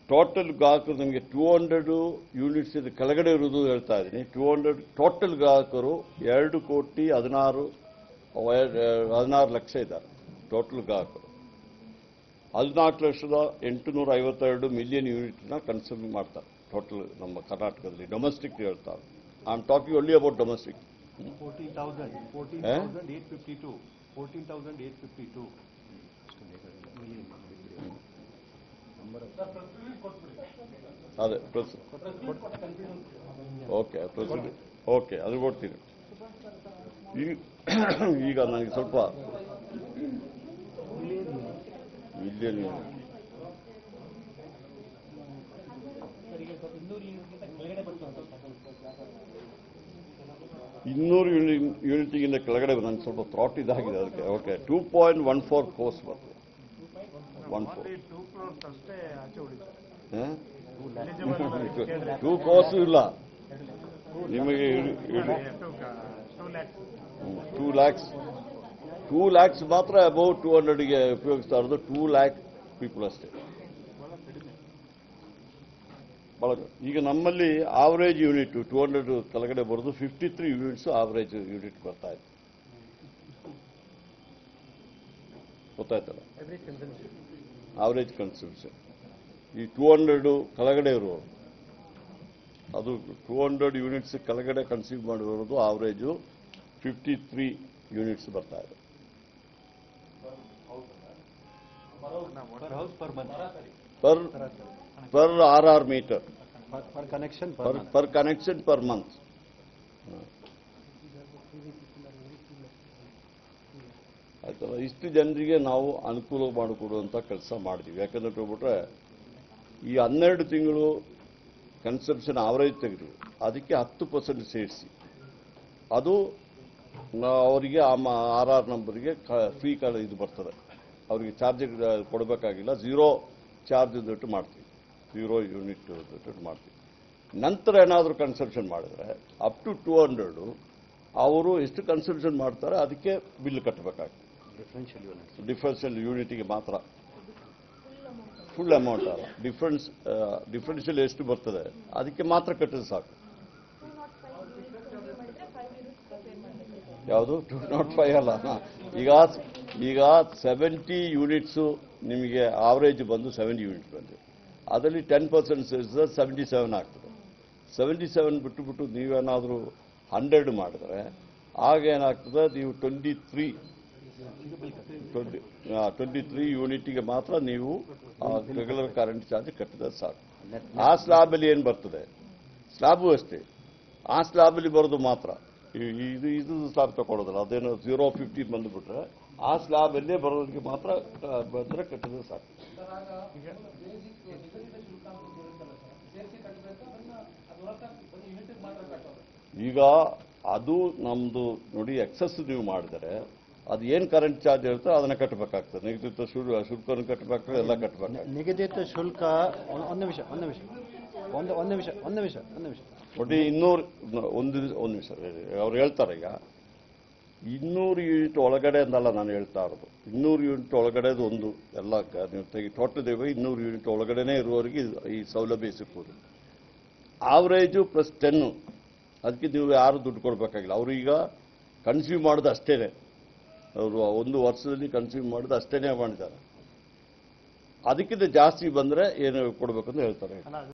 Total ಗ್ರಾಹಕರು ನಿಮಗೆ two hundred units ಕೆಳಗಡೆ ಇರುವುದು ಹೇಳ್ತಾ ಇದ್ದೀನಿ ಟೂ ಹಂಡ್ರೆಡ್ ಟೋಟಲ್ ಗ್ರಾಹಕರು ಎರಡು ಕೋಟಿ ಹದಿನಾರು ಹದಿನಾರು ಲಕ್ಷ ಇದ್ದಾರೆ ಟೋಟಲ್ ಗ್ರಾಹಕರು ಹದಿನಾಲ್ಕು ಲಕ್ಷದ ಎಂಟುನೂರ ಐವತ್ತೆರಡು ಮಿಲಿಯನ್ ಯೂನಿಟ್ನ ಕನ್ಸ್ಯೂಮ್ ಮಾಡ್ತಾರೆ ಟೋಟಲ್ ನಮ್ಮ ಕರ್ನಾಟಕದಲ್ಲಿ ಡೊಮೆಸ್ಟಿಕ್ ಹೇಳ್ತಾರೆ I am talking only about domestic 14,000, 14,852, 14,852. ಅದೇ ಓಕೆ ಪ್ರೊಸೀಡ್ ಓಕೆ ಅದು ಕೊಡ್ತೀನಿ ಈಗ ಈಗ ನನಗೆ ಸ್ವಲ್ಪ ಮಿಲಿಯನ್ ಇನ್ನೂರು ಯೂನಿಟ್ಗಿಂತ ಕೆಳಗಡೆ ನನಗೆ ಸ್ವಲ್ಪ ಥ್ರಾಟ್ ಇದಾಗಿದೆ ಅದಕ್ಕೆ okay two point one four crores ಬರ್ತದೆ ಒನ್ ಫೋರ್ ಟೂ ಕ್ರೋರ್ಸ್ ಅಷ್ಟೇ ಆಚೆ ಉಳಿತು ಟೂ ಕೋರ್ಸ್ ಇಲ್ಲ ನಿಮಗೆ two lakhs two lakhs two lakhs ಮಾತ್ರ ಅಬೌವ್ ಟೂ ಹಂಡ್ರೆಡ್ಗೆ ಉಪಯೋಗಿಸ್ತಾ ಇರೋದು ಟೂ ಲ್ಯಾಕ್ ಪೀಪಲ್ ಅಷ್ಟೇ ಬಹಳ ಈಗ ನಮ್ಮಲ್ಲಿ ಆವರೇಜ್ ಯೂನಿಟ್ ಟೂ ಹಂಡ್ರೆಡ್ ಕೆಳಗಡೆ ಬರೋದು fifty three units average unit ಬರ್ತಾ ಇದೆ ಗೊತ್ತಾಯ್ತಲ್ಲ ಆವರೇಜ್ ಕನ್ಸಂಪ್ಷನ್ ಈ ಟೂ ಹಂಡ್ರೆಡ್ ಕೆಳಗಡೆ ಇರುವವರು ಅದು ಟೂ ಹಂಡ್ರೆಡ್ ಯೂನಿಟ್ಸ್ ಕೆಳಗಡೆ ಕನ್ಸ್ಯೂಮ್ ಮಾಡಿರೋದು ಆವರೇಜು ಫಿಫ್ಟಿ ತ್ರೀ ಯೂನಿಟ್ಸ್ ಬರ್ತಾ ಇದೆ per house per month per per R R meter per connection per per connection per month ಆಯ್ತಲ್ಲ ಇಷ್ಟು ಜನರಿಗೆ ನಾವು ಅನುಕೂಲ ಮಾಡಿಕೊಡುವಂಥ ಕೆಲಸ ಮಾಡಿದ್ವಿ ಯಾಕಂದ್ರೆ ಹೇಳ್ಬಿಟ್ರೆ ಈ ಹನ್ನೆರಡು ತಿಂಗಳು ಕನ್ಸಂಪ್ಷನ್ ಆವರೇಜ್ ತೆಗೆದು ಅದಕ್ಕೆ ಹತ್ತು ಪರ್ಸೆಂಟ್ ಸೇರಿಸಿ ಅದು ನಾ- ಅವರಿಗೆ ಆ ಆರ್ ಆರ್ ನಂಬರ್ಗೆ ಫ್ರೀ ಕಾರ್ಡ್ ಇದು ಬರ್ತದೆ ಅವರಿಗೆ ಚಾರ್ಜ್ ಕೊಡಬೇಕಾಗಿಲ್ಲ ಝೀರೋ ಚಾರ್ಜ್ ದುಡ್ಡು ಮಾಡ್ತೀವಿ ಝೀರೋ ಯೂನಿಟ್ ದುಡ್ಡು ಮಾಡ್ತೀವಿ ನಂತರ ಏನಾದರೂ ಕನ್ಸಂಪ್ಷನ್ ಮಾಡಿದ್ರೆ ಅಪ್ ಟು ಟೂ ಹಂಡ್ರೆಡು ಅವರು ಎಷ್ಟು ಕನ್ಸಂಪ್ಷನ್ ಮಾಡ್ತಾರೆ ಅದಕ್ಕೆ ಬಿಲ್ ಕಟ್ಟಬೇಕಾಗ್ತದೆ ಡಿಫ್ರೆನ್ಷಿಯಲ್ ಯೂನಿಟ್ಸ್ ಡಿಫರೆನ್ಷಿಯಲ್ ಯೂನಿಟಿಗೆ ಮಾತ್ರ ಫುಲ್ ಅಮೌಂಟ್ ಅಲ್ಲ ಡಿಫ್ರೆನ್ಸ್ ಡಿಫರೆನ್ಷಿಯಲ್ ಎಷ್ಟು ಬರ್ತದೆ ಅದಕ್ಕೆ ಮಾತ್ರ ಕಟ್ಟಿದ್ರೆ ಸಾಕು ಯಾವುದು ಟೂ ನಾಟ್ ಫೈವ್ ಅಲ್ಲ ಈಗ ಈಗ ಸೆವೆಂಟಿ ಯೂನಿಟ್ಸು ನಿಮಗೆ ಆವರೇಜ್ ಬಂದು ಸೆವೆಂಟಿ ಯೂನಿಟ್ಸ್ ಬಂದಿದೆ ಅದರಲ್ಲಿ ಟೆನ್ ಪರ್ಸೆಂಟ್ ಸೇರಿಸಿದ್ರೆ ಸೆವೆಂಟಿ ಸೆವೆನ್ ಆಗ್ತದೆ ಸೆವೆಂಟಿ ಸೆವೆನ್ ಬಿಟ್ಟು ಬಿಟ್ಟು ನೀವೇನಾದರೂ ಹಂಡ್ರೆಡ್ ಮಾಡಿದ್ರೆ ಆಗ ಏನಾಗ್ತದೆ ನೀವು twenty three twenty twenty three ಯೂನಿಟ್ಗೆ ಮಾತ್ರ ನೀವು ರೆಗ್ಯುಲರ್ ಕರೆಂಟ್ ಚಾರ್ಜ್ ಕಟ್ಟಿದ್ರೆ ಸಾಕು ಆ ಸ್ಲಾಬಲ್ಲಿ ಏನು ಬರ್ತದೆ ಸ್ಲಾಬು ಅಷ್ಟೇ ಆ ಸ್ಲಾಬಲ್ಲಿ ಬರೋದು ಮಾತ್ರ ಈ- ಇದು ಇದು ಸ್ಲಾಬ್ ತಗೊಳ್ಳೋದಲ್ಲ ಅದೇನೋ ಝೀರೋ ಫಿಫ್ಟಿ ಬಂದುಬಿಟ್ರೆ ಆ ಸ್ಲಾಬಲ್ಲೇ ಬರೋದಕ್ಕೆ ಮಾತ್ರ ಆ, ಬಂದ್ರೆ ಕಟ್ಟಿದ್ರೆ ಸಾಕು ಈಗ ಅದು ನಮ್ದು ನೋಡಿ ಎಕ್ಸಸ್ ನೀವು ಮಾಡಿದರೆ ಅದು ಏನು ಕರೆಂಟ್ ಚಾರ್ಜ್ ಇರುತ್ತೋ ಅದನ್ನ ಕಟ್ಟಬೇಕಾಗ್ತದೆ ನಿಗದಿತ ಶುಲ್ಕ ಶುಲ್ಕವನ್ನು ಕಟ್ಟಬೇಕಾಗ್ತದೆ ಎಲ್ಲ ಕಟ್ಟಬೇಕಾಗ್ತದೆ ನಿಗದಿತ ಶುಲ್ಕ ಒಂದ್- ಒಂದು ನಿಮಿಷ ಒಂದು ನಿಮಿಷ ಒಂದು ಒಂದು ನಿಮಿಷ ಒಂದು ನಿಮಿಷ ಒಂದು ನಿಮಿಷ ನೋಡಿ ಇನ್ನೂರು ಒಂದು ಒಂದು ನಿಮಿಷ ಅವ್ರು ಹೇಳ್ತಾರೆ ಈಗ ಇನ್ನೂರು ಯೂನಿಟ್ ಒಳಗಡೆ ಅಂದಲ್ಲ ನಾನು ಹೇಳ್ತಾ ಇರೋದು ಇನ್ನೂರು ಯೂನಿಟ್ ಒಳಗಡೆದು ಒಂದು ಎಲ್ಲ ಗ- ನೀವು ತೆಗಿ ಟೋಟಲ್ ದೇವ ಇನ್ನೂರು ಯೂನಿಟ್ ಒಳಗಡೆನೇ ಇರುವವರಿಗೆ ಇದು- ಈ ಸೌಲಭ್ಯ ಸಿಕ್ಕುವುದು ಆವರೇಜು ಪ್ಲಸ್ ಟೆನ್ನು ಅದಕ್ಕೆ ನೀವು ಯಾರು ದುಡ್ಡು ಕೊಡಬೇಕಾಗಿಲ್ಲ ಅವರು ಈಗ ಕನ್ಸ್ಯೂಮ್ ಮಾಡೋದು ಅಷ್ಟೇನೆ ಅವರು ಒಂದು ವರ್ಷದಲ್ಲಿ ಕನ್ಸ್ಯೂಮ್ ಮಾಡೋದು ಅಷ್ಟೇನೆ ಮಾಡಿದ್ದಾರೆ ಅದಕ್ಕಿಂತ ಜಾಸ್ತಿ ಬಂದರೆ ಏನು ಕೊಡಬೇಕಂತ ಹೇಳ್ತಾರೆ